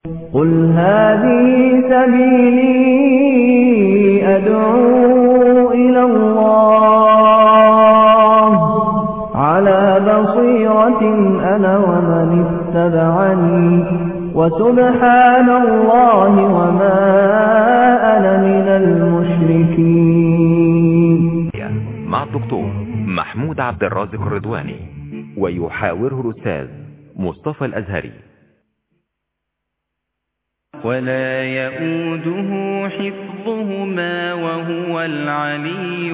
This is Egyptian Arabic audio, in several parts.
قل هذه سبيلي أدعو إلى الله على بصيرة أنا ومن اتبعني وسبحان الله وما أنا من المشركين مع الدكتور محمود عبد الرازق الرضواني ويحاوره الأستاذ مصطفى الأزهري ولا يؤوده حفظهما وهو العلي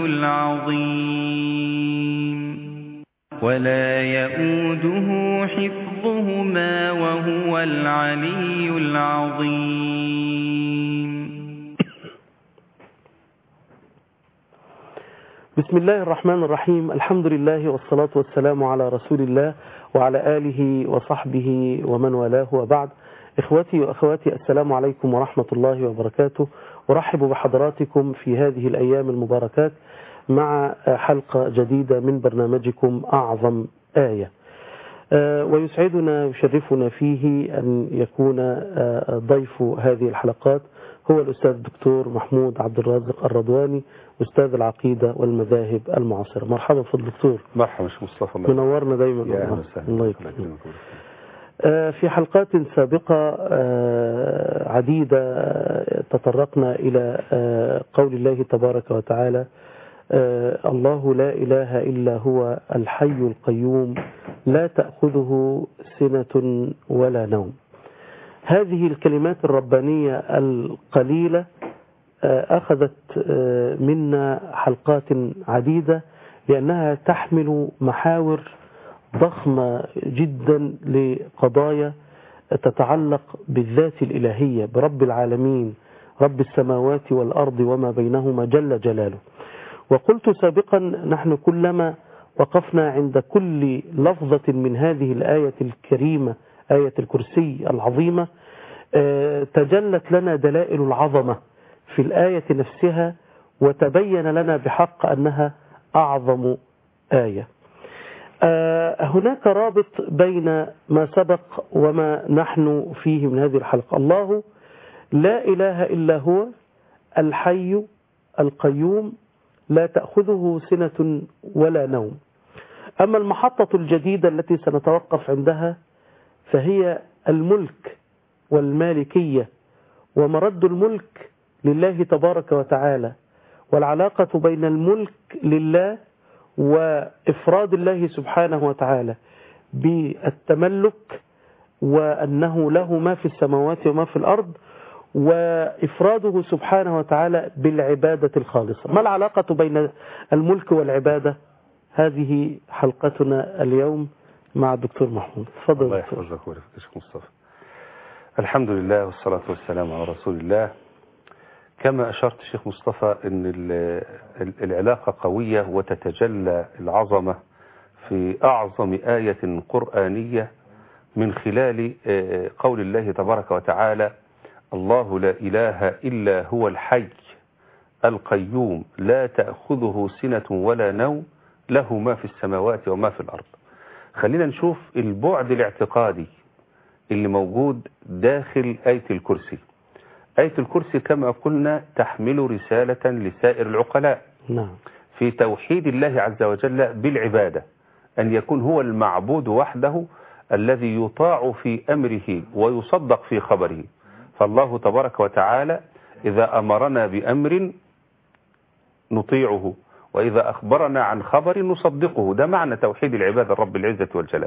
العظيم ولا يؤوده حفظهما وهو العلي العظيم بسم الله الرحمن الرحيم الحمد لله والصلاة والسلام على رسول الله وعلى آله وصحبه ومن والاه وبعد إخوتي وأخواتي السلام عليكم ورحمة الله وبركاته أرحب بحضراتكم في هذه الأيام المباركات مع حلقة جديدة من برنامجكم أعظم آية ويسعدنا يشرفنا فيه أن يكون ضيف هذه الحلقات هو الأستاذ الدكتور محمود عبد الرازق الرضواني أستاذ العقيدة والمذاهب المعاصرة مرحبا في الدكتور مرحبا شيخ مصطفى الله منورنا دايما يا أهلا وسهلا الله يكرمك في حلقات سابقة عديدة تطرقنا إلى قول الله تبارك وتعالى الله لا إله إلا هو الحي القيوم لا تأخذه سنة ولا نوم هذه الكلمات الربانية القليلة أخذت منا حلقات عديدة لأنها تحمل محاور ضخمة جدا لقضايا تتعلق بالذات الإلهية برب العالمين رب السماوات والأرض وما بينهما جل جلاله وقلت سابقا نحن كلما وقفنا عند كل لفظة من هذه الآية الكريمة آية الكرسي العظيمة تجلت لنا دلائل العظمة في الآية نفسها وتبين لنا بحق أنها أعظم آية هناك رابط بين ما سبق وما نحن فيه من هذه الحلقة الله لا إله إلا هو الحي القيوم لا تأخذه سنة ولا نوم أما المحطة الجديدة التي سنتوقف عندها فهي الملك والمالكية ومرد الملك لله تبارك وتعالى والعلاقة بين الملك لله وإفراد الله سبحانه وتعالى بالتملك وأنه له ما في السماوات وما في الأرض وإفراده سبحانه وتعالى بالعبادة الخالصة ما العلاقة بين الملك والعبادة هذه حلقتنا اليوم مع الدكتور محمود تفضل الله يحفظك ويرفقك يا شيخ مصطفى الحمد لله والصلاة والسلام على رسول الله كما أشرت شيخ مصطفى أن العلاقة قوية وتتجلى العظمة في أعظم آية قرآنية من خلال قول الله تبارك وتعالى الله لا إله إلا هو الحي القيوم لا تأخذه سنة ولا نوم له ما في السماوات وما في الأرض خلينا نشوف البعد الاعتقادي اللي موجود داخل آية الكرسي آية الكرسي كما قلنا تحمل رسالة لسائر العقلاء نعم في توحيد الله عز وجل بالعبادة أن يكون هو المعبود وحده الذي يطاع في أمره ويصدق في خبره فالله تبارك وتعالى إذا أمرنا بأمر نطيعه وإذا أخبرنا عن خبر نصدقه ده معنى توحيد العبادة رب العزة والجلال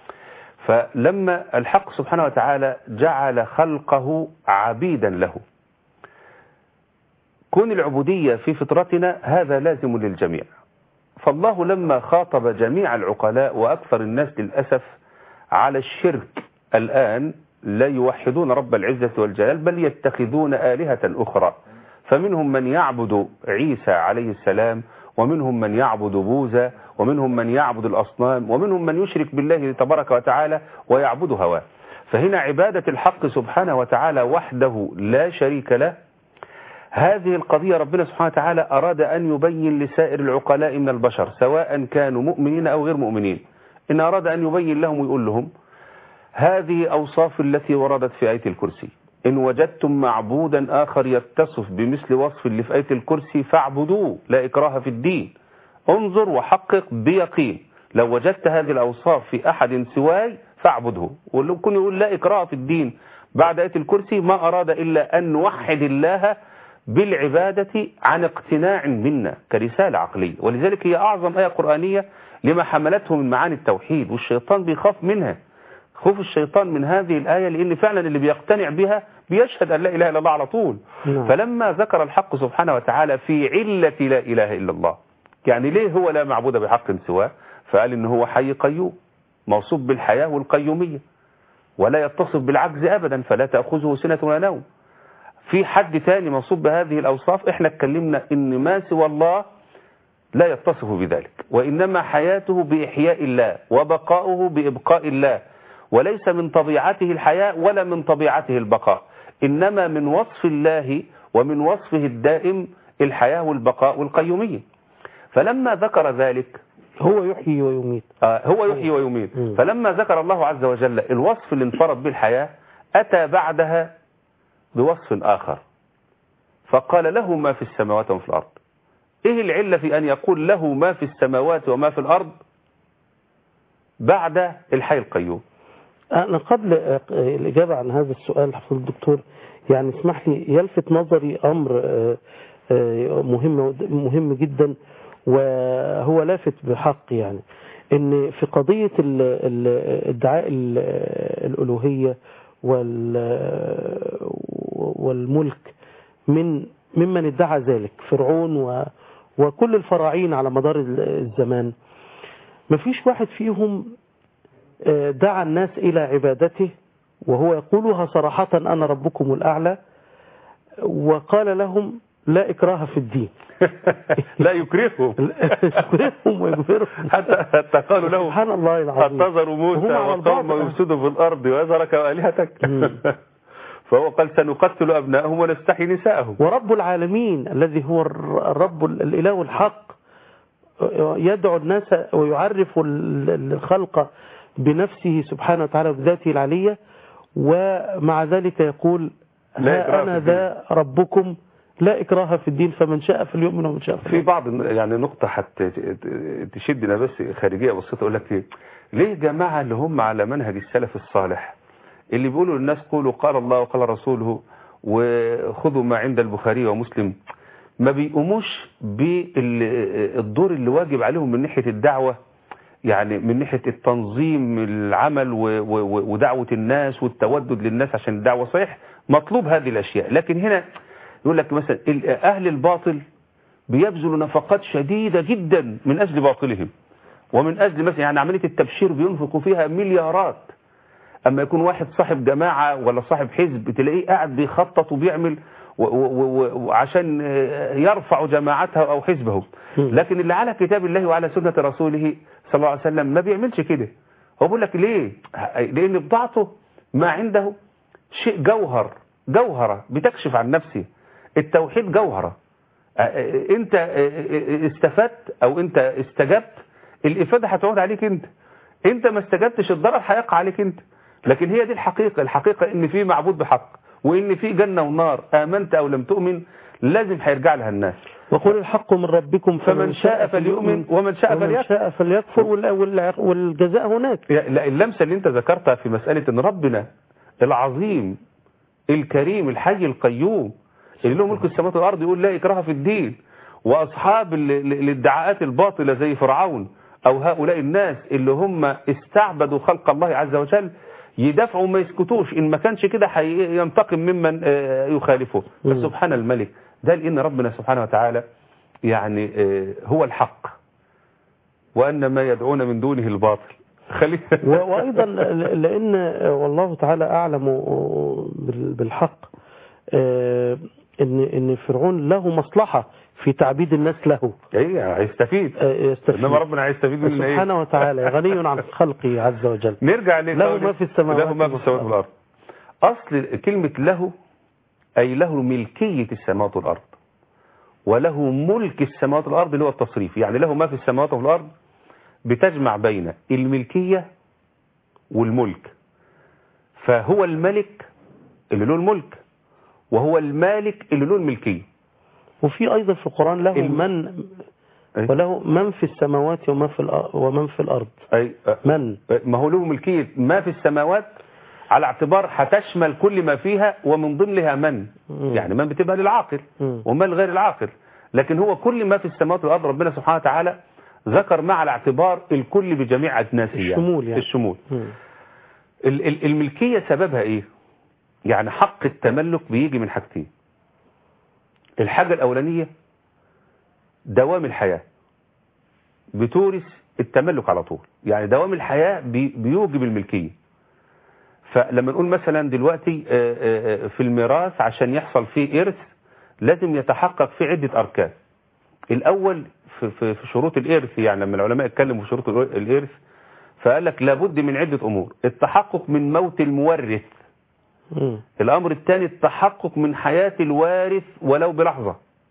فلما الحق سبحانه وتعالى جعل خلقه عبيدا له كون العبودية في فطرتنا هذا لازم للجميع فالله لما خاطب جميع العقلاء وأكثر الناس للأسف على الشرك الآن لا يوحدون رب العزة والجلال بل يتخذون آلهة أخرى فمنهم من يعبد عيسى عليه السلام ومنهم من يعبد بوذا ومنهم من يعبد الأصنام ومنهم من يشرك بالله تبارك وتعالى ويعبد هواه فهنا عبادة الحق سبحانه وتعالى وحده لا شريك له هذه القضية ربنا سبحانه وتعالى أراد أن يبين لسائر العقلاء من البشر سواء كانوا مؤمنين أو غير مؤمنين إن أراد أن يبين لهم ويقول لهم هذه أوصاف التي وردت في آية الكرسي إن وجدتم معبودا آخر يتصف بمثل وصف اللي في آية الكرسي فاعبدوه لا إكراه في الدين انظر وحقق بيقين لو وجدت هذه الأوصاف في أحد سواي فاعبده ولو كن يقول لا إكراه في الدين بعد آية الكرسي ما أراد إلا أن نوحد الله بالعبادة عن اقتناع منا كرسالة عقلية ولذلك هي أعظم آية قرآنية لما حملته من معاني التوحيد والشيطان بيخاف منها خوف الشيطان من هذه الآية لأن فعلا اللي بيقتنع بها بيشهد أن لا إله إلا الله على طول نعم. فلما ذكر الحق سبحانه وتعالى في علة لا إله إلا الله يعني ليه هو لا معبود بحق سواه فقال إن هو حي قيوم موصوف بالحياة والقيومية ولا يتصف بالعجز أبدا فلا تأخذه سنة ولا نوم في حد تاني موصوف بهذه الأوصاف احنا اتكلمنا ان ما سوى الله لا يتصف بذلك وإنما حياته بإحياء الله وبقاؤه بإبقاء الله وليس من طبيعته الحياة ولا من طبيعته البقاء إنما من وصف الله ومن وصفه الدائم الحياة والبقاء والقيومية فلما ذكر ذلك هو يحيي ويميت آه، هو يحيي ويميت مم. فلما ذكر الله عز وجل الوصف اللي انفرد بالحياة أتى بعدها بوصف آخر فقال له ما في السماوات وما في الأرض إيه العلة في أن يقول له ما في السماوات وما في الأرض بعد الحي القيوم أنا قبل آه، الإجابة عن هذا السؤال حفظ الدكتور يعني اسمح لي يلفت نظري أمر آه، آه، مهم مهم جدا وهو لافت بحق يعني إن في قضية ال- ال- ادعاء ال- الألوهية وال- والملك من ممن ادعى ذلك فرعون و وكل الفراعين على مدار الزمان مفيش واحد فيهم دعا الناس إلى عبادته وهو يقولها صراحة أنا ربكم الأعلى وقال لهم لا إكراه في الدين لا يكرههم يكرههم ويجبرهم حتى حتى قالوا له سبحان الله العظيم انتظروا موسى وهم على وقومه الباطل. يفسدوا في الأرض ويذرك وآلهتك مم. فهو قال سنقتل أبناءهم ونستحي نساءهم ورب العالمين الذي هو الر- الرب الإله الحق يدعو الناس ويعرف ال- الخلق بنفسه سبحانه وتعالى وبذاته العلية ومع ذلك يقول لا إكراه ها في أنا الدين. ذا ربكم لا إكراه في الدين فمن شاء فليؤمن ومن شاء في فليكفر. بعض الن- يعني نقطة حتى تشدنا بس خارجية بسيطة أقول لك إيه ليه جماعة اللي هم على منهج السلف الصالح اللي بيقولوا للناس قولوا قال الله وقال رسوله وخذوا ما عند البخاري ومسلم ما بيقوموش بالدور اللي واجب عليهم من ناحية الدعوة يعني من ناحية التنظيم العمل و- و- و- ودعوة الناس والتودد للناس عشان الدعوة صحيح مطلوب هذه الأشياء لكن هنا يقول لك مثلا ال- أهل الباطل بيبذلوا نفقات شديدة جدا من أجل باطلهم ومن أجل مثلا يعني عملية التبشير بينفقوا فيها مليارات أما يكون واحد صاحب جماعة ولا صاحب حزب تلاقيه قاعد بيخطط وبيعمل و- و- و- وعشان آه، يرفع جماعته أو حزبه مم. لكن اللي على كتاب الله وعلى سنة رسوله صلى الله عليه وسلم ما بيعملش كده هو بيقول لك ليه لأن بضاعته ما عنده شيء جوهر جوهرة بتكشف عن نفسه التوحيد جوهرة آه، آه، انت آه، آه، استفدت او انت استجبت الافادة هتعود عليك انت انت ما استجبتش الضرر هيقع عليك انت لكن هي دي الحقيقة الحقيقة ان في معبود بحق وان في جنة ونار امنت او لم تؤمن لازم هيرجع لها الناس وقل الحق من ربكم فمن شاء فليؤمن ومن شاء ومن فليكفر شاء فليكفر وال- وال- والجزاء هناك يا- لا اللمسة اللي انت ذكرتها في مسألة ان ربنا العظيم الكريم الحي القيوم اللي له ملك السماوات والارض يقول لا اكراه في الدين واصحاب ال- ال- الادعاءات الباطلة زي فرعون او هؤلاء الناس اللي هم استعبدوا خلق الله عز وجل يدافعوا وما يسكتوش ان ما كانش كده حي- ينتقم ممن آه، يخالفه مم. فسبحان الملك ده لان ربنا سبحانه وتعالى يعني آه، هو الحق وان ما يدعون من دونه الباطل خلينا و- وأيضا ل- لأن والله تعالى أعلم بال- بالحق آه، إن إن فرعون له مصلحة في تعبيد الناس له ايه هيستفيد آه، يستفيد انما ربنا هيستفيد مننا ايه سبحانه وتعالى غني عن خلقه عز وجل نرجع ل- له ما في السماوات له ما في السماوات والارض اصل كلمه له اي له ملكيه السماوات والارض وله ملك السماوات والارض اللي هو التصريف يعني له ما في السماوات والارض بتجمع بين الملكيه والملك فهو الملك اللي له الملك وهو المالك اللي له الملكية وفي أيضا في القرآن له الم- من أي. وله من في السماوات وما في الأ- ومن في الأرض أي من ما هو له ملكية ما في السماوات على اعتبار هتشمل كل ما فيها ومن ضمنها من مم. يعني من بتبقى للعاقل مم. ومن غير العاقل لكن هو كل ما في السماوات والأرض ربنا سبحانه وتعالى ذكر ما على اعتبار الكل بجميع أجناسه الشمول يعني. الشمول مم. ال- ال- الملكية سببها ايه يعني حق التملك بيجي من حاجتين الحاجة الأولانية دوام الحياة بتورث التملك على طول يعني دوام الحياة بي- بيوجب الملكية فلما نقول مثلا دلوقتي آه، آه، آه، في الميراث عشان يحصل فيه إرث لازم يتحقق فيه عدة أركان الأول في, في, في شروط الإرث يعني لما العلماء اتكلموا في شروط الإرث فقال لك لابد من عدة أمور التحقق من موت المورث مم. الأمر الثاني التحقق من حياة الوارث ولو بلحظة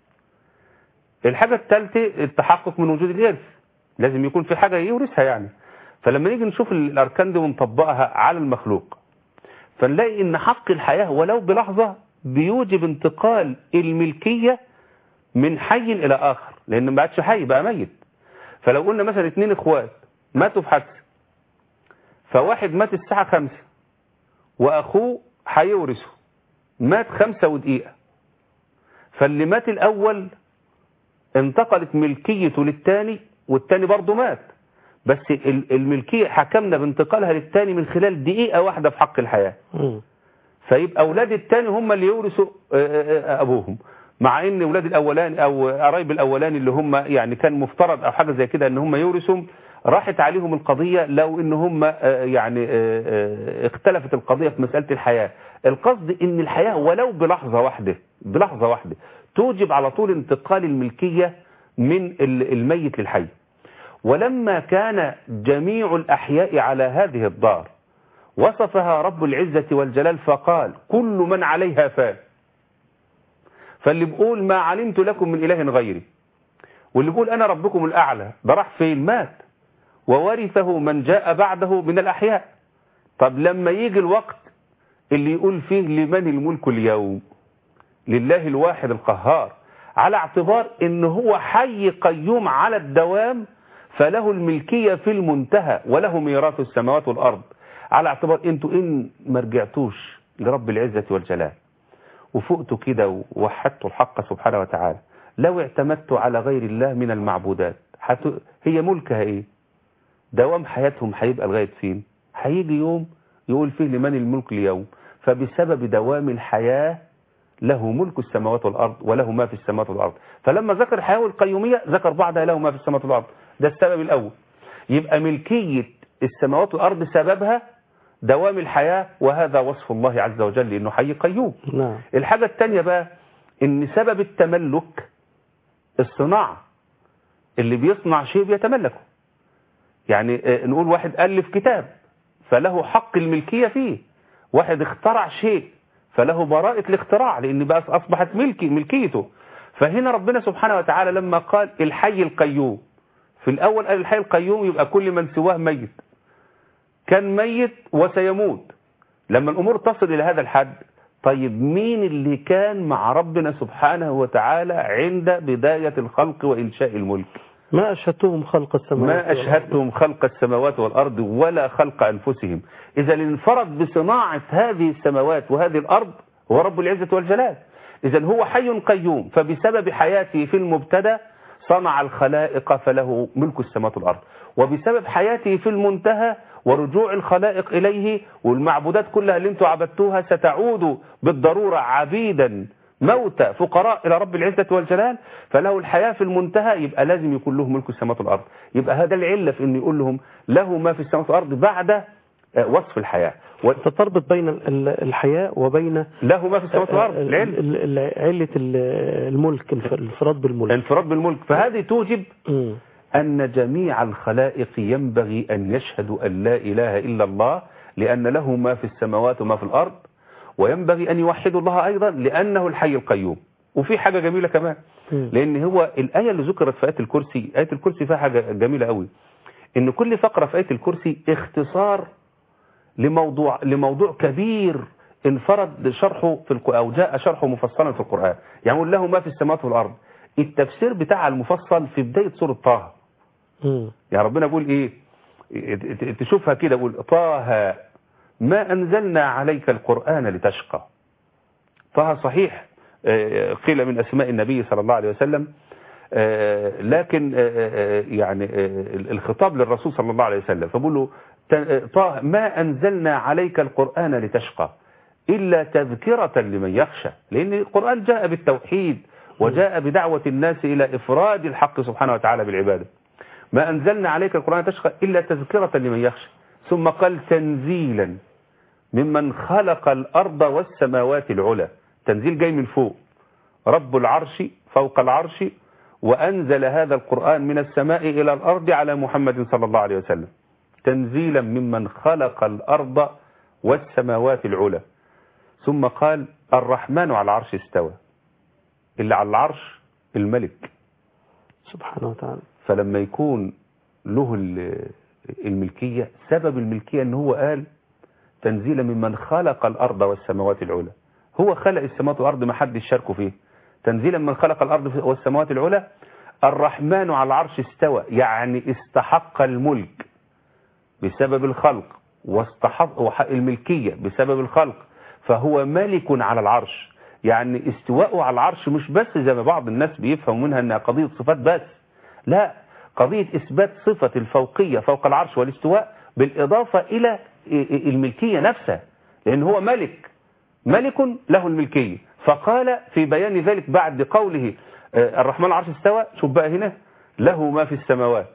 الحاجة الثالثة التحقق من وجود الإرث لازم يكون في حاجة يورثها يعني فلما نيجي نشوف الأركان دي ونطبقها على المخلوق فنلاقي إن حق الحياة ولو بلحظة بيوجب انتقال الملكية من حي إلى آخر لأن ما عادش حي بقى ميت فلو قلنا مثلا اتنين اخوات ماتوا في حادثة فواحد مات الساعة خمسة وأخوه هيورثه مات خمسة ودقيقة فاللي مات الأول انتقلت ملكيته للتاني والتاني برضه مات بس ال- الملكية حكمنا بانتقالها للتاني من خلال دقيقة واحدة في حق الحياة مم. فيبقى أولاد التاني هم اللي يورثوا آه، آه، آه، أبوهم مع ان أولاد الأولاني أو قرايب الأولاني اللي هم يعني كان مفترض أو حاجة زي كده ان هم يورثوا راحت عليهم القضية لو ان هم آه، يعني آه، آه، اختلفت القضية في مسألة الحياة القصد ان الحياة ولو بلحظة واحدة بلحظة واحدة توجب على طول انتقال الملكية من ال- الميت للحي ولما كان جميع الأحياء على هذه الدار وصفها رب العزة والجلال فقال كل من عليها فان فاللي بيقول ما علمت لكم من إله غيري واللي بيقول أنا ربكم الأعلى ده راح فين مات وورثه من جاء بعده من الأحياء طب لما يجي الوقت اللي يقول فيه لمن الملك اليوم لله الواحد القهار على اعتبار ان هو حي قيوم على الدوام فله الملكية في المنتهى وله ميراث السماوات والأرض على اعتبار انتوا ان ما رجعتوش لرب العزة والجلال وفقتوا كده ووحدتوا الحق سبحانه وتعالى لو اعتمدتوا على غير الله من المعبودات حت... هي ملكها ايه دوام حياتهم هيبقى لغاية فين هيجي يوم يقول فيه لمن الملك اليوم فبسبب دوام الحياة له ملك السماوات والأرض وله ما في السماوات والأرض فلما ذكر الحياة والقيومية ذكر بعدها له ما في السماوات والأرض ده السبب الأول يبقى ملكية السماوات والأرض سببها دوام الحياة وهذا وصف الله عز وجل إنه حي قيوم نعم الحاجة التانية بقى إن سبب التملك الصناعة اللي بيصنع شيء بيتملكه يعني آه، نقول واحد ألف كتاب فله حق الملكية فيه واحد اخترع شيء فله براءة الاختراع لأن بقى أصبحت ملكي ملكيته فهنا ربنا سبحانه وتعالى لما قال الحي القيوم في الأول قال الحي القيوم يبقى كل من سواه ميت كان ميت وسيموت لما الأمور تصل إلى هذا الحد طيب مين اللي كان مع ربنا سبحانه وتعالى عند بداية الخلق وإنشاء الملك ما أشهدتهم خلق السماوات ما والأرض. أشهدتهم خلق السماوات والأرض ولا خلق أنفسهم إذا انفرد بصناعة هذه السماوات وهذه الأرض هو رب العزة والجلال إذا هو حي قيوم فبسبب حياته في المبتدا صنع الخلائق فله ملك السماوات والأرض وبسبب حياته في المنتهى ورجوع الخلائق إليه والمعبودات كلها اللي انتوا عبدتوها ستعود بالضرورة عبيدا موتى فقراء إلى رب العزة والجلال فله الحياة في المنتهى يبقى لازم يكون له ملك السماوات والأرض يبقى هذا العلة في أن يقول لهم له ما في السماوات والأرض بعد آه، وصف الحياة و- تتربط بين ال- ال- الحياة وبين له ما في السماوات والأرض ال- العلم ال- ال- علة ال- الملك الف- الانفراد بالملك انفراد بالملك فهذه توجب مم. أن جميع الخلائق ينبغي أن يشهدوا أن لا إله إلا الله لأن له ما في السماوات وما في الأرض وينبغي أن يوحدوا الله أيضا لأنه الحي القيوم وفي حاجة جميلة كمان مم. لأن هو الآية اللي ذكرت في آية الكرسي آية الكرسي فيها حاجة جميلة قوي إن كل فقرة في آية الكرسي اختصار لموضوع لموضوع كبير انفرد شرحه في الق- او جاء شرحه مفصلا في القرآن يعني يقول له ما في السماوات والارض التفسير بتاع المفصل في بداية سورة طه مم. يعني ربنا بيقول ايه ت- ت- تشوفها كده يقول طه ما انزلنا عليك القرآن لتشقى طه صحيح آه، قيل من اسماء النبي صلى الله عليه وسلم آه، لكن آه، آه، يعني آه، الخطاب للرسول صلى الله عليه وسلم فبقول له ت- آه، طه ما انزلنا عليك القرآن لتشقى إلا تذكرة لمن يخشى لأن القرآن جاء بالتوحيد وجاء بدعوة الناس إلى إفراد الحق سبحانه وتعالى بالعبادة ما أنزلنا عليك القرآن تشقى إلا تذكرة لمن يخشى ثم قال تنزيلا ممن خلق الأرض والسماوات العلى تنزيل جاي من فوق رب العرش فوق العرش وأنزل هذا القرآن من السماء إلى الأرض على محمد صلى الله عليه وسلم تنزيلا ممن خلق الأرض والسماوات العلى ثم قال الرحمن على العرش استوى اللي على العرش الملك سبحانه وتعالى فلما يكون له ال- الملكية سبب الملكية ان هو قال تنزيلا ممن خلق الأرض والسماوات العلى هو خلق السماوات والأرض ما حدش شاركه فيه تنزيلا من خلق الأرض والسماوات العلى الرحمن على العرش استوى يعني استحق الملك بسبب الخلق واستحق وحق الملكية بسبب الخلق فهو ملك على العرش يعني استواءه على العرش مش بس زي ما بعض الناس بيفهموا منها انها قضية صفات بس لا قضية إثبات صفة الفوقية فوق العرش والاستواء بالإضافة إلى الملكية نفسها لأن هو ملك ملك له الملكية فقال في بيان ذلك بعد قوله آه، الرحمن على العرش استوى شوف بقى هنا له ما في السماوات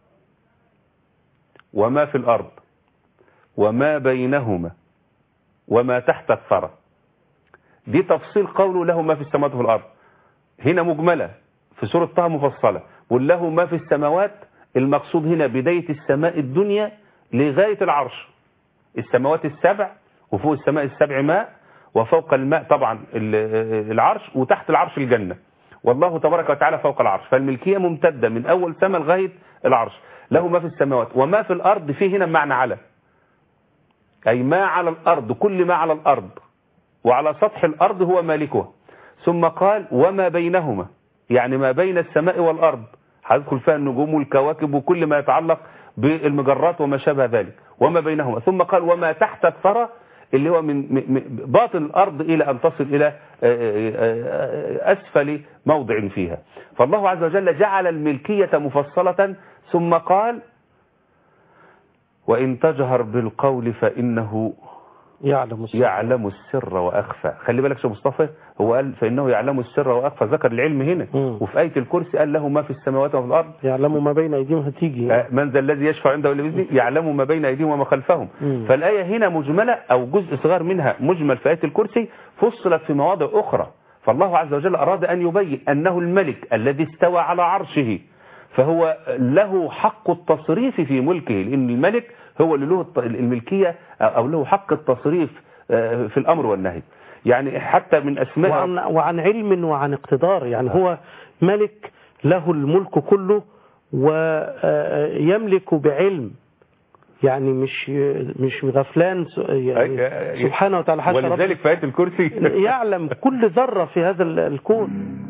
وما في الأرض وما بينهما وما تحت الثرى دي تفصيل قوله له ما في السماوات وفي الأرض هنا مجملة في سورة طه مفصلة قل له ما في السماوات المقصود هنا بداية السماء الدنيا لغاية العرش السماوات السبع وفوق السماء السبع ماء وفوق الماء طبعا ال- العرش وتحت العرش الجنة والله تبارك وتعالى فوق العرش فالملكية ممتدة من أول سماء لغاية العرش له ما في السماوات وما في الأرض فيه هنا معنى على أي ما على الأرض كل ما على الأرض وعلى سطح الأرض هو مالكها ثم قال وما بينهما يعني ما بين السماء والأرض هيدخل فيها النجوم والكواكب وكل ما يتعلق بالمجرات وما شابه ذلك وما بينهما ثم قال وما تحت الثرى اللي هو من من- من باطن الأرض إلى أن تصل إلى آه، آه، آه، أسفل موضع فيها فالله عز وجل جعل الملكية مفصلة ثم قال وإن تجهر بالقول فإنه يعلم السر يعلم السر وأخفى خلي بالك يا مصطفى هو قال فإنه يعلم السر وأخفى ذكر العلم هنا مم. وفي آية الكرسي قال له ما في السماوات وفي الأرض يعلم ما بين أيديهم هتيجي آه، من ذا الذي يشفع عنده إلا بإذنه يعلم ما بين أيديهم وما خلفهم مم. فالآية هنا مجملة أو جزء صغير منها مجمل في آية الكرسي فصلت في مواضع أخرى فالله عز وجل أراد أن يبين أنه الملك الذي استوى على عرشه فهو له حق التصريف في ملكه لأن الملك هو اللي له الت- الملكية أو له حق التصريف آه، في الأمر والنهي يعني حتى من أسماء وعن, وعن علم وعن اقتدار يعني هو ملك له الملك كله ويملك بعلم يعني مش مش غفلان س- يعني سبحانه وتعالى حاشا رب ولذلك في آية الكرسي يعلم كل ذرة في هذا ال- الكون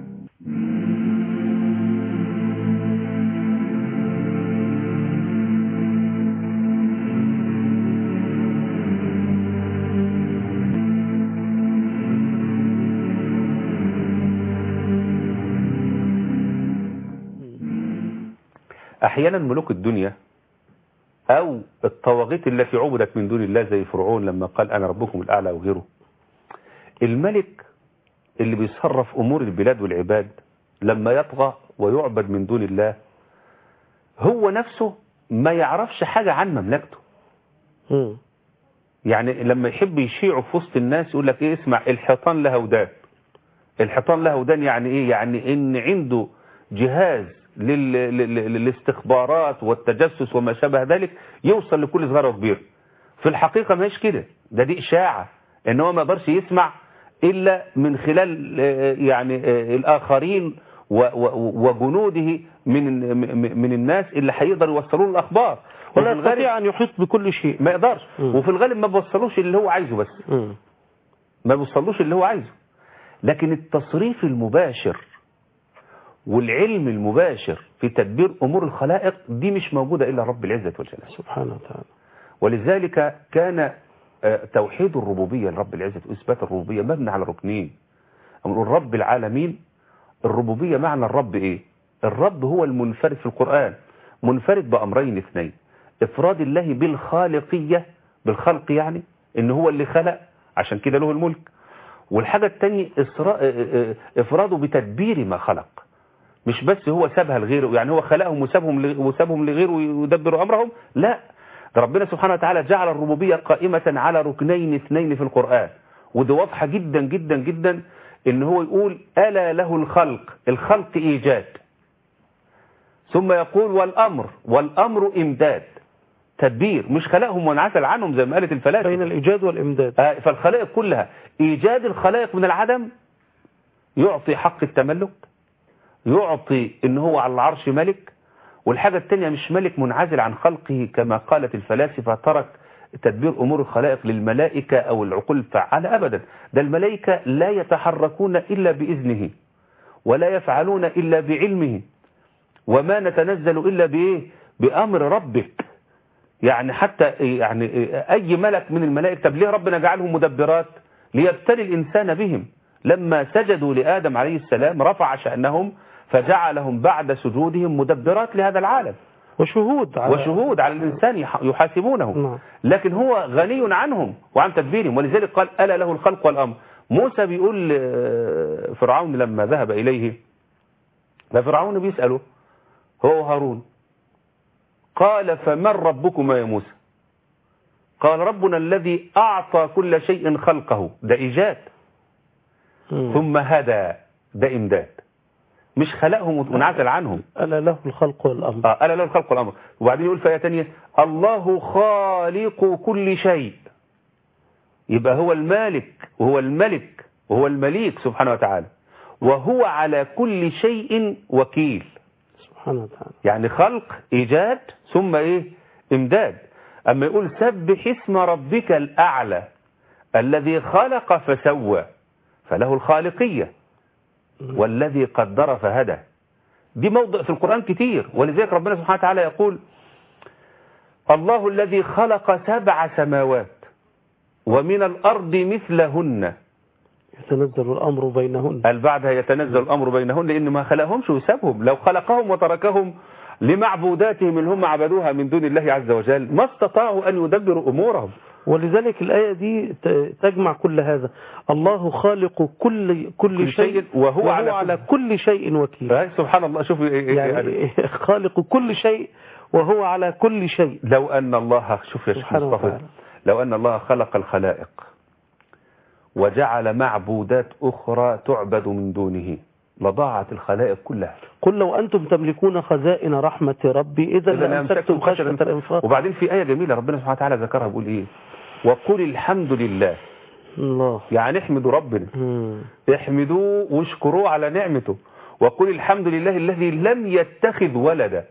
احيانا ملوك الدنيا او الطواغيت التي عبدت من دون الله زي فرعون لما قال انا ربكم الاعلى وغيره الملك اللي بيصرف امور البلاد والعباد لما يطغى ويعبد من دون الله هو نفسه ما يعرفش حاجة عن مملكته مم. يعني لما يحب يشيعه في وسط الناس يقول لك ايه اسمع الحيطان لها ودان الحيطان لها ودان يعني ايه يعني ان عنده جهاز لل... لل... للاستخبارات والتجسس وما شابه ذلك يوصل لكل صغيره وكبيره في الحقيقة ما هيش كده ده دي اشاعة ان هو ما يقدرش يسمع الا من خلال آه، يعني آه، الاخرين و- و- وجنوده من من الناس اللي هيقدر يوصلوا له الاخبار ولا وفي الغالب يستطيع أن يحيط بكل شيء ما يقدرش مم. وفي الغالب ما بوصلوش اللي هو عايزه بس مم. ما بيوصلوش اللي هو عايزه لكن التصريف المباشر والعلم المباشر في تدبير أمور الخلائق دي مش موجودة إلا رب العزة والجلال سبحانه وتعالى ولذلك كان آه، توحيد الربوبية لرب العزة وإثبات الربوبية مبني على ركنين أما نقول رب العالمين الربوبية معنى الرب إيه الرب هو المنفرد في القرآن منفرد بأمرين اثنين إفراد الله بالخالقية بالخلق يعني إن هو اللي خلق عشان كده له الملك والحاجة التانية إسراء آه، آه، إفراده بتدبير ما خلق مش بس هو سابها لغيره يعني هو خلقهم وسابهم لغ- وسابهم لغيره ويدبر أمرهم لا ده ربنا سبحانه وتعالى جعل الربوبية قائمة على ركنين اثنين في القرآن ودي واضحة جدا جدا جدا ان هو يقول ألا له الخلق الخلق إيجاد ثم يقول والأمر والأمر إمداد تدبير مش خلقهم وانعزل عنهم زي ما قالت الفلاسفة بين الإيجاد والإمداد آه، فالخلائق كلها إيجاد الخلائق من العدم يعطي حق التملك يعطي إن هو على العرش ملك والحاجة التانية مش ملك منعزل عن خلقه كما قالت الفلاسفة ترك تدبير أمور الخلائق للملائكة أو العقول الفعالة أبدا ده الملائكة لا يتحركون إلا بإذنه ولا يفعلون إلا بعلمه وما نتنزل إلا بإيه بأمر ربك يعني حتى يعني أي ملك من الملائكة طب ليه ربنا جعلهم مدبرات ليبتلي الإنسان بهم لما سجدوا لآدم عليه السلام رفع شأنهم فجعلهم بعد سجودهم مدبرات لهذا العالم وشهود على وشهود على الإنسان يح- يحاسبونه نعم. لكن هو غني عنهم وعن تدبيرهم ولذلك قال ألا له الخلق والأمر موسى بيقول آه، فرعون لما ذهب إليه ففرعون بيسأله هو وهارون قال فمن ربكما يا موسى قال ربنا الذي أعطى كل شيء خلقه ده إيجاد مم. ثم هدى ده إمداد مش خلقهم وانعزل عنهم ألا له الخلق والأمر آه ألا له الخلق والأمر وبعدين يقول في آية تانية الله خالق كل شيء يبقى هو المالك وهو الملك وهو المليك سبحانه وتعالى وهو على كل شيء وكيل سبحانه وتعالى يعني خلق إيجاد ثم إيه إمداد أما يقول سبح اسم ربك الأعلى الذي خلق فسوى فله الخالقية والذي قدر فهدى دي موضع في القرآن كتير ولذلك ربنا سبحانه وتعالى يقول الله الذي خلق سبع سماوات ومن الأرض مثلهن يتنزل الأمر بينهن قال بعدها يتنزل الأمر بينهن لأن ما خلقهمش وسابهم لو خلقهم وتركهم لمعبوداتهم اللي هم عبدوها من دون الله عز وجل ما استطاعوا أن يدبروا أمورهم ولذلك الآية دي ت- تجمع كل هذا الله خالق كل كل, كل شيء شيء وهو على كل- على كل شيء وكيل آه، سبحان الله شوف يعني يعني خالق كل شيء وهو على كل شيء لو أن الله شوف يا شيخ سبحانه مصطفى وتعالى. لو أن الله خلق الخلائق وجعل معبودات أخرى تعبد من دونه لضاعت الخلائق كلها قل لو أنتم تملكون خزائن رحمة ربي إذا إذا لأمسكتم خشية الإنفاق وبعدين في آية جميلة ربنا سبحانه وتعالى ذكرها بيقول إيه وقل الحمد لله الله يعني احمدوا ربنا مم. احمدوه واشكروه على نعمته وقل الحمد لله الذي لم يتخذ ولدا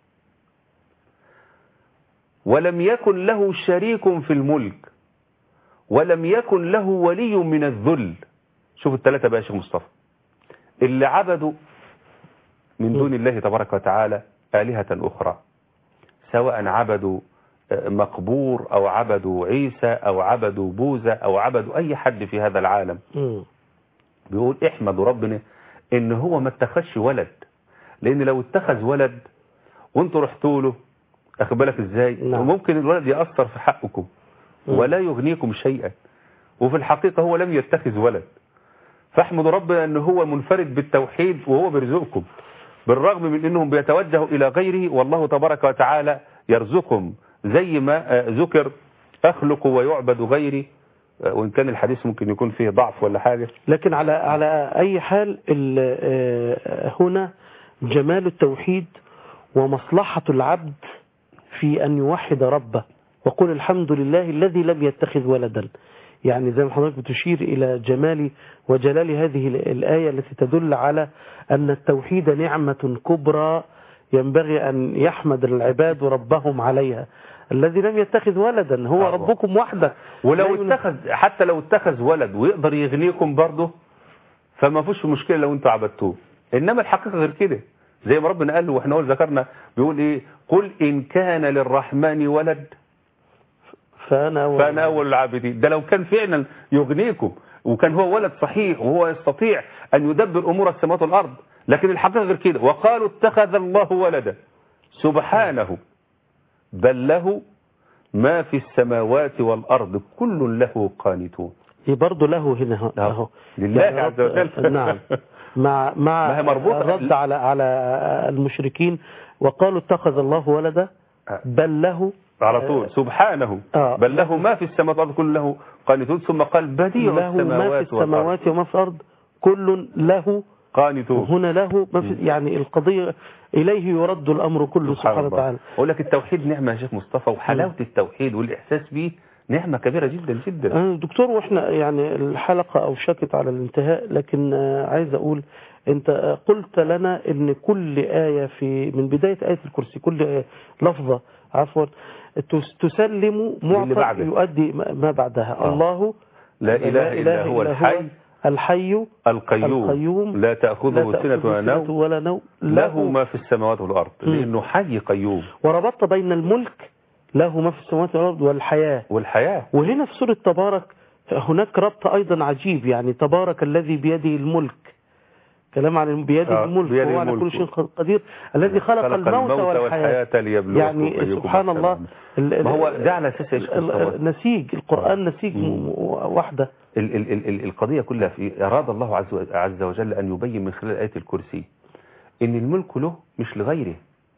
ولم يكن له شريك في الملك ولم يكن له ولي من الذل شوف الثلاثة بقى يا شيخ مصطفى اللي عبدوا من دون الله تبارك وتعالى آلهة أخرى سواء عبدوا آه، مقبور أو عبدوا عيسى أو عبدوا بوذا أو عبدوا أي حد في هذا العالم مم. بيقول احمدوا ربنا ان هو ما اتخذش ولد لان لو اتخذ ولد وانتوا رحتوا له اخد بالك ازاي نعم. ممكن الولد ياثر في حقكم مم. ولا يغنيكم شيئا وفي الحقيقه هو لم يتخذ ولد فاحمدوا ربنا ان هو منفرد بالتوحيد وهو بيرزقكم بالرغم من انهم بيتوجهوا الى غيره والله تبارك وتعالى يرزقهم زي ما آه، ذكر اخلق ويعبد غيري آه، وان كان الحديث ممكن يكون فيه ضعف ولا حاجه لكن على على أي حال ال- آه، هنا جمال التوحيد ومصلحة العبد في أن يوحد ربه وقل الحمد لله الذي لم يتخذ ولدا يعني زي ما حضرتك بتشير إلى جمال وجلال هذه ال- الآية التي تدل على أن التوحيد نعمة كبرى ينبغي أن يحمد العباد ربهم عليها الذي لم يتخذ ولدا هو آه. ربكم وحده ولو لا ينفع- اتخذ حتى لو اتخذ ولد ويقدر يغنيكم برضه فما فيش مشكله لو انتوا عبدتوه انما الحقيقه غير كده زي ما ربنا قال له واحنا اول ذكرنا بيقول ايه قل ان كان للرحمن ولد فأنا أول فانا اول العابدين ده لو كان فعلا يغنيكم وكان هو ولد صحيح وهو يستطيع ان يدبر امور السماوات والارض لكن الحقيقه غير كده وقالوا اتخذ الله ولدا سبحانه بل له ما في السماوات والارض كل له قانتون هي برضه له هنا اهو- له. اهو لله يعني عز رد- وجل. نعم مع مع ما هي مربوطة. الرد على على المشركين وقالوا اتخذ الله ولدا بل له على طول سبحانه آه. بل له ما في السماوات والارض كل له قانتون ثم قال بديع له ما في السماوات والارض السماوات وما في الارض كل له قانتون هنا له ما في يعني القضيه اليه يرد الامر كله سبحانه الله. وتعالى اقول لك التوحيد نعمه يا شيخ مصطفى وحلاوه التوحيد والاحساس به نعمه كبيره جدا جدا أنا دكتور واحنا يعني الحلقة أوشكت على الانتهاء لكن آه، عايز أقول أنت آه، قلت لنا إن كل آية في من بداية آية الكرسي كل آية لفظة عفوا تس- تسلم معطى بعده. يؤدي ما ما بعدها آه. الله لا اله الا هو الحي الحي القيوم, القيوم لا تاخذه لا سنه تأخذه ولا نوم ولا نوم له ما في السماوات والارض مم. لانه حي قيوم وربطت بين الملك له ما في السماوات والأرض والحياة والحياه وهنا في سورة تبارك هناك ربط أيضا عجيب يعني تبارك الذي بيده الملك كلام عن بيده آه، الملك بيده وهو على الملك. كل شيء قدير الذي خلق, الموت, والحياة ليبلوكم يعني أيكم سبحان أحسن الله عملا. ال- ما هو ال- ده على اساس يا شيخ ال- مصطفى نسيج القرآن نسيج م- واحدة ال ال ال ال القضية كلها في أراد الله عز و- عز وجل أن يبين من خلال آية الكرسي إن الملك له مش لغيره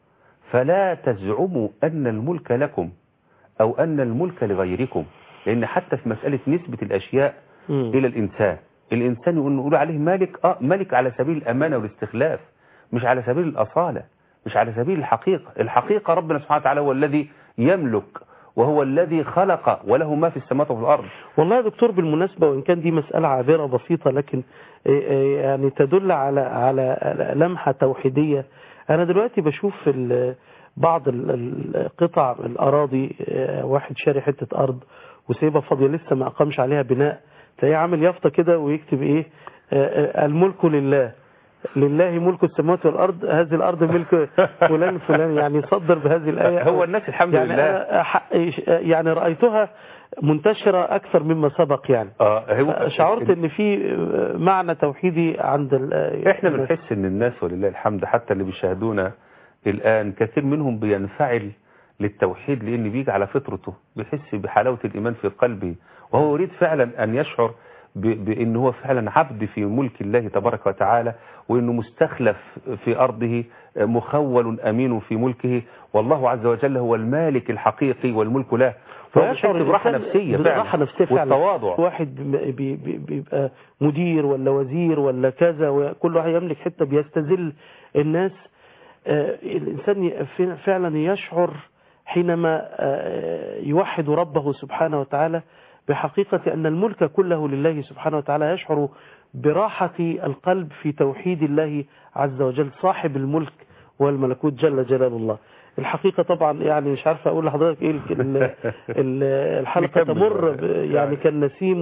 فلا تزعموا أن الملك لكم أو أن الملك لغيركم لأن حتى في مسألة نسبة الأشياء مم. إلى الإنسان الإنسان يقول نقول عليه مالك آه ملك على سبيل الأمانة والاستخلاف مش على سبيل الأصالة مش على سبيل الحقيقة الحقيقة ربنا سبحانه وتعالى هو الذي يملك وهو الذي خلق وله ما في السماوات وفي الأرض والله يا دكتور بالمناسبة وإن كان دي مسألة عابرة بسيطة لكن إيه إيه يعني تدل على على لمحة توحيدية أنا دلوقتي بشوف ال- بعض ال- القطع الأراضي آه، واحد شاري حتة أرض وسايبها فاضية لسه ما أقامش عليها بناء تلاقيه عامل يافطة كده ويكتب إيه آه، آه، الملك لله لله ملك السماوات والأرض هذه الأرض ملك فلان فلان يعني صدر بهذه الآية هو الناس الحمد يعني لله أنا أح- يعني رأيتها منتشرة أكثر مما سبق يعني اه هو شعرت ان في معنى توحيدي عند ال- احنا بنحس ان الناس ولله الحمد حتى اللي بيشاهدونا الان كثير منهم بينفعل للتوحيد لان بيجي على فطرته بيحس بحلاوة الايمان في قلبه وهو يريد فعلا ان يشعر ب- بان هو فعلا عبد في ملك الله تبارك وتعالى وانه مستخلف في ارضه مخول امين في ملكه والله عز وجل هو المالك الحقيقي والملك له فيشعر براحة الإنسان نفسية فعلا براحة نفسية فعلا والتواضع واحد بي- بي- بي- بيبقى مدير ولا وزير ولا كذا وكل واحد يملك حتة بيستذل الناس آه، الإنسان ي- ف- فعلا يشعر حينما آه، يوحد ربه سبحانه وتعالى بحقيقة أن الملك كله لله سبحانه وتعالى يشعر براحة القلب في توحيد الله عز وجل صاحب الملك والملكوت جل جلال الله الحقيقة طبعا يعني مش عارف أقول لحضرتك إيه ال- ال- ال- الحلقة نكمل تمر بقى. ب- يعني كالنسيم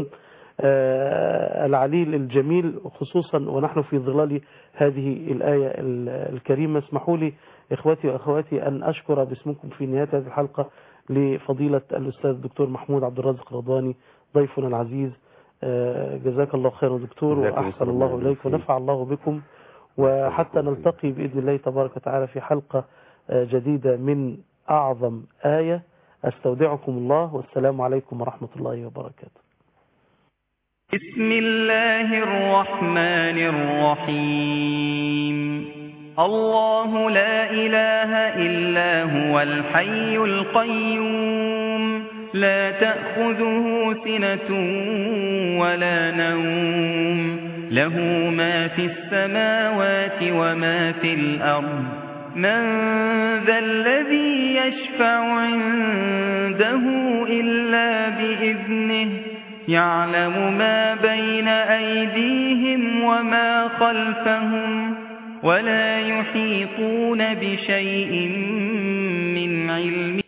آه، العليل الجميل خصوصا ونحن في ظلال هذه الآية ال- الكريمة اسمحوا لي إخوتي وأخواتي أن أشكر باسمكم في نهاية هذه الحلقة لفضيلة الأستاذ الدكتور محمود عبد الرازق رضواني ضيفنا العزيز آه، جزاك الله خيرا دكتور جزاك الله وأحسن خيرا. الله إليك ونفع الله بكم وحتى نلتقي بإذن الله تبارك وتعالى في حلقة آه، جديدة من أعظم آية أستودعكم الله والسلام عليكم ورحمة الله وبركاته بسم الله الرحمن الرحيم الله لا إله إلا هو الحي القيوم لا تأخذه سنة ولا نوم له ما في السماوات وما في الأرض من ذا الذي يشفع عنده إلا بإذنه يعلم ما بين أيديهم وما خلفهم ولا يحيطون بشيء من علمه